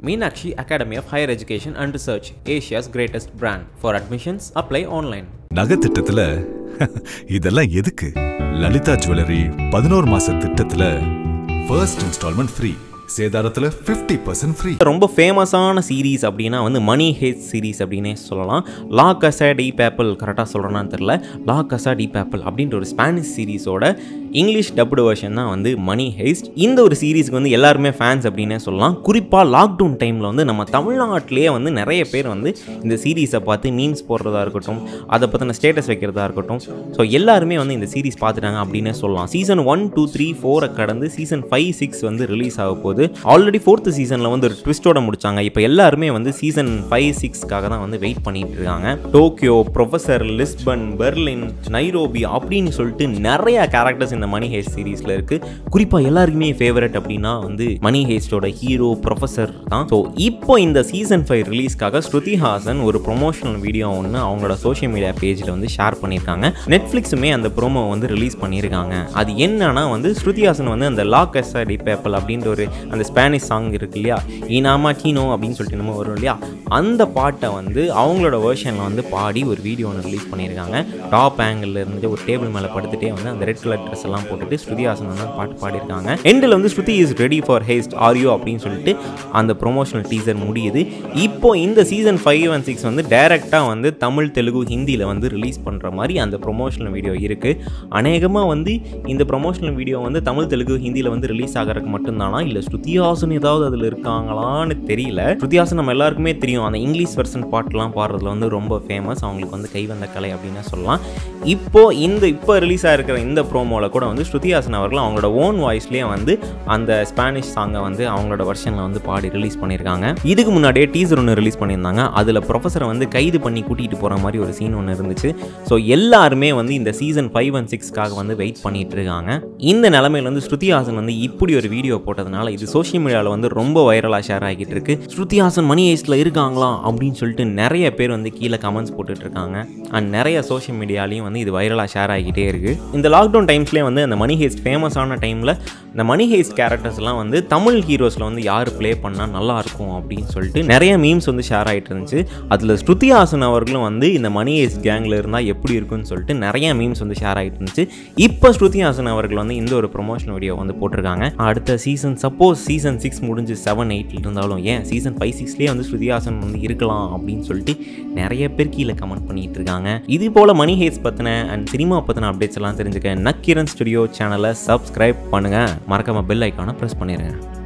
Meenakshi Academy of Higher Education and Research, Asia's greatest brand. For admissions, apply online. நகை திட்டத்துல இதெல்லாம் எதுக்கு Lalitha jewellery பதினோரு மாச திட்டத்துல ஃபர்ஸ்ட் இன்ஸ்டால்மெண்ட் ஃப்ரீ சேதாரத்துல 50% பர்சன்ட் ஃப்ரீ ரொம்ப ஃபேமஸான சீரீஸ் அப்படின்னா வந்து மணி ஹேட் சீரீஸ் அப்படின்னே சொல்லலாம் லா கசா டி பேப்பிள் கரெக்டாக சொல்கிறேன்னு தெரில லா கசா டி பேப்பிள் அப்படின்ற ஒரு ஸ்பானிஷ் சீரீஸோட இங்கிலீஷ் டப்டு வெர்ஷன் தான் வந்து மணி ஹேஸ்ட் இந்த ஒரு சீரீஸ்க்கு வந்து எல்லாருமே ஃபேன்ஸ் அப்படின்னே சொல்லலாம் குறிப்பாக லாக்டவுன் டைமில் வந்து நம்ம தமிழ்நாட்டிலேயே வந்து நிறைய பேர் வந்து இந்த சீரீஸை பார்த்து மீம்ஸ் போடுறதா இருக்கட்டும் அதை பற்றின ஸ்டேட்டஸ் வைக்கிறதா இருக்கட்டும் ஸோ எல்லாருமே வந்து இந்த சீரீஸ் பார்த்துட்டாங்க அப்படின்னே சொல்லலாம் சீசன் ஒன் டூ த்ரீ ஃபோரை கடந்து சீசன் ஃபைவ் சிக்ஸ் வந்து ரிலீஸ் ஆக போகுது ஆல்ரெடி ஃபோர்த்து சீசனில் வந்து ஒரு ட்விஸ்ட்டோட முடிச்சாங்க இப்போ எல்லாருமே வந்து சீசன் ஃபைவ் சிக்ஸ்க்காக தான் வந்து வெயிட் பண்ணிட்டு இருக்காங்க Tokyo Professor Lisbon Berlin Nairobi அப்படின்னு சொல்லிட்டு நிறைய கேரக்டர்ஸ் இந்த மணி ஹேஸ்ட் சீரீஸில் இருக்குது குறிப்பாக எல்லாருக்குமே ஃபேவரட் அப்படின்னா வந்து மணி ஹேஸ்டோட ஹீரோ ப்ரொஃபஸர் தான் ஸோ இப்போ இந்த சீசன் ஃபைவ் ரிலீஸ்க்காக ஸ்ருதி ஹாசன் ஒரு ப்ரொமோஷனல் வீடியோ ஒன்று அவங்களோட சோஷியல் மீடியா பேஜில் வந்து ஷேர் பண்ணியிருக்காங்க நெட்ஃப்ளிக்ஸுமே அந்த ப்ரோமோ வந்து ரிலீஸ் பண்ணியிருக்காங்க அது என்னன்னா வந்து ஸ்ருதி ஹாசன் வந்து அந்த லாக் எஸ்ஆர் டி பேப்பல் அப்படின்ற ஒரு அந்த ஸ்பானிஷ் சாங் இருக்கு இல்லையா ஈனாமா டீனோ அப்படின்னு சொல்லிட்டு நம்ம வரும் இல்லையா அந்த பாட்டை வந்து அவங்களோட வேர்ஷனில் வந்து பாடி ஒரு வீடியோ ஒன்று ரிலீஸ் பண்ணியிருக்காங்க டாப் ஆங்கிள் இருந்து ஒரு டேபிள் மேலே படுத்துட்டே வந்து அந்த ரெட் கலர் ட்ரெஸ் எல்லாம் போட்டுட்டு ஸ்ருதி ஹாசன் வந்து அந்த பாட்டு பாடியிருக்காங்க எண்டில் வந்து Shruti is ready for heist ஆரியோ அப்படின்னு சொல்லிட்டு அந்த ப்ரொமோஷனல் டீசர் முடியுது இப்போ இந்த சீசன் ஃபைவ் அண்ட் சிக்ஸ் வந்து டைரெக்டாக வந்து தமிழ் தெலுங்கு ஹிந்தியில் வந்து ரிலீஸ் பண்ணுற மாதிரி அந்த ப்ரொமோஷனல் வீடியோ இருக்குது அநேகமாக வந்து இந்த ப்ரொமோஷனல் வீடியோ வந்து தமிழ் தெலுங்கு ஹிந்தியில் வந்து ரிலீஸ் ஆகிறதுக்கு மட்டும்தானா இல்லை ஸ்ருதிஹாசன் ஏதாவது அதில் இருக்காங்களான்னு தெரியல ஸ்ருதிஹாசன் நம்ம எல்லாருக்குமே தெரியும் அந்த இங்கிலீஷ் வெர்ஷன் பாட்டெலாம் பாடுறதுல வந்து ரொம்ப ஃபேமஸ் அவங்களுக்கு வந்து கைவந்த கலை அப்படின்னு சொல்லலாம் இப்போ இந்த இப்போ ரிலீஸ் ஆகிருக்கிற இந்த ப்ரோமோவில் கூட வந்து ஸ்ருதிஹாசன் அவர்கள் அவங்களோட ஓன் வாய்ஸ்லேயே வந்து அந்த ஸ்பானிஷ் சாங்கை வந்து அவங்களோட வெர்ஷனில் வந்து பாடி ரிலீஸ் பண்ணியிருக்காங்க இதுக்கு முன்னாடியே டீசர் ஒன்று ரிலீஸ் பண்ணியிருந்தாங்க அதில் ப்ரொஃபஸரை வந்து கைது பண்ணி கூட்டிகிட்டு போகிற மாதிரி ஒரு சீன் ஒன்று இருந்துச்சு ஸோ எல்லாருமே வந்து இந்த சீசன் ஃபைவ் அண்ட் சிக்ஸ்க்காக வந்து வெயிட் பண்ணிட்டு இருக்காங்க இந்த நிலமையில வந்து ஸ்ருதிஹாசன் வந்து இப்படி ஒரு வீடியோ போட்டதுனால இது சோஷியல் மீடியாவில் வந்து ரொம்ப வைரலாக ஷேர் ஆகிட்டு இருக்கு ஸ்ருதிஹாசன் மணி ஏஸ்டில் இருக்காங்களா அப்படின்னு சொல்லிட்டு நிறைய பேர் வந்து கீழே கமெண்ட்ஸ் போட்டுட்டு இருக்காங்க அண்ட் நிறைய சோஷியல் மீடியாலையும் வந்து இது வைரலாக ஷேர் ஆகிட்டே இருக்கு இந்த லாக்டவுன் டைம்ஸ்லேயே வந்து அந்த மணி ஹேஸ்ட் ஃபேமஸான டைமில் இந்த மணி ஹேஸ்ட் கேரக்டர்ஸ்லாம் வந்து தமிழ் ஹீரோஸில் வந்து யார் ப்ளே பண்ணால் நல்லா இருக்கும் அப்படின்னு சொல்லிட்டு நிறைய மீம்ஸ் வந்து ஷேர் ஆகிட்டு இருந்துச்சு அதில் ஸ்ருதிஹாசன் அவர்களும் வந்து இந்த மணி ஹேஸ்ட் கேங்கில் இருந்தால் எப்படி இருக்குன்னு சொல்லிட்டு நிறைய மீம்ஸ் வந்து ஷேர் ஆகிட்டு இருந்துச்சு இப்போ ஸ்ருதிஹாசன் அவர்கள் வந்து இந்த ஒரு ப்ரொமோஷன் வீடியோ வந்து போட்டிருக்காங்க அடுத்த சீசன் சப்போஸ் சீசன் சிக்ஸ் முடிஞ்சு செவன் எயிட்டில் இருந்தாலும் ஏன் சீசன் ஃபைவ் சிக்ஸ்லேயே வந்து ஸ்ருதிஹாசன் வந்து இருக்கலாம் அப்படின்னு சொல்லிட்டு நிறைய பேர் கீழே கமெண்ட் பண்ணிட்டு இருக்காங்க இது போல் மணி ஹேஸ் பற்றின அண்ட் சினிமா பற்றின அப்டேட்ஸ் எல்லாம் தெரிஞ்சுக்க நக்கிரன் ஸ்டுடியோ சேனலை சப்ஸ்கிரைப் பண்ணுங்கள் மறக்காம பெல் ஐக்கானை ப்ரெஸ் பண்ணிடுங்க